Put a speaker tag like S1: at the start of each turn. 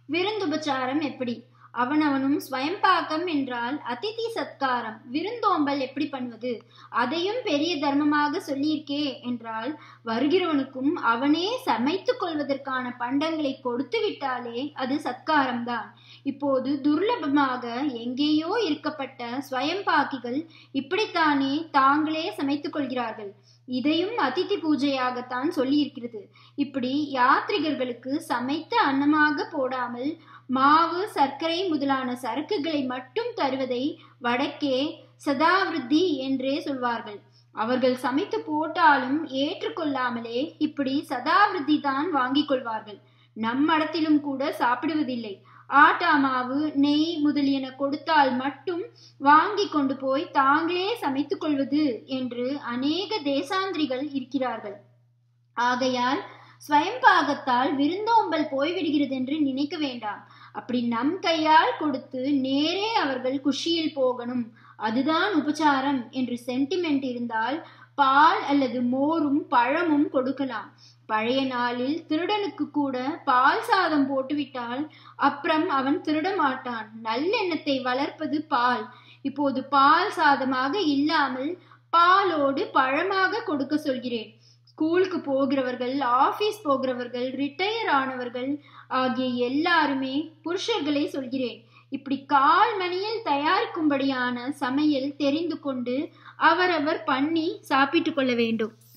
S1: விருந்துபச்சாரம் எப்படி அவனவனும் ஸ்வயம்பாக்கம் என்றால் அதிதி சத்காரம் விருந்தோம்பல் எப்படி பண்ணுவது அதையும் பெரிய தர்மமாக சொல்லியிருக்கே என்றால் வருகிறவனுக்கும் அவனே சமைத்து கொள்வதற்கான பண்டங்களை கொடுத்து விட்டாலே அது சத்காரம்தான் இப்போது துர்லபமாக எங்கேயோ இருக்கப்பட்ட ஸ்வயம்பாக்கிகள் இப்படித்தானே தாங்களே சமைத்துக் கொள்கிறார்கள் இதையும் அதிதி பூஜையாகத்தான் சொல்லியிருக்கிறது இப்படி யாத்ரிகர்களுக்கு சமைத்த அன்னமாக போடாமல் மாவு சர்க்கரை முதலான சரக்குகளை மட்டும் தருவதை வடக்கே சதாவிருத்தி என்றே சொல்வார்கள் அவர்கள் சமைத்து போட்டாலும் ஏற்றுக்கொள்ளாமலே இப்படி சதாவிருத்தி தான் வாங்கிக் கொள்வார்கள் நம் மடத்திலும் கூட சாப்பிடுவதில்லை ஆட்டா மாவு நெய் முதலியன கொடுத்தால் மட்டும் வாங்கி கொண்டு போய் தாங்களே சமைத்துக் கொள்வது என்று அநேக தேசாந்திரிகள் இருக்கிறார்கள் ஆகையால் ஸ்வயம்பாகத்தால் விருந்தோம்பல் போய்விடுகிறது என்று நினைக்க வேண்டாம் அப்படி நம் கையால் கொடுத்து நேரே அவர்கள் குஷியில் போகணும் அதுதான் உபச்சாரம் என்று சென்டிமெண்ட் இருந்தால் பால் அல்லது மோரும் பழமும் கொடுக்கலாம் பழைய நாளில் திருடனுக்கு கூட பால் சாதம் போட்டுவிட்டால் அப்புறம் அவன் திருட மாட்டான் நல்லெண்ணத்தை வளர்ப்பது பால் இப்போது பால் சாதமாக இல்லாமல் பாலோடு பழமாக கொடுக்க சொல்கிறேன் ஸ்கூலுக்கு போகிறவர்கள் ஆபீஸ் போகிறவர்கள் ரிட்டையர் ஆனவர்கள் ஆகிய எல்லாருமே புருஷர்களை சொல்கிறேன் இப்படி கால் மணியில் தயாரிக்கும்படியான சமையல் தெரிந்து கொண்டு அவரவர் பண்ணி சாப்பிட்டு கொள்ள வேண்டும்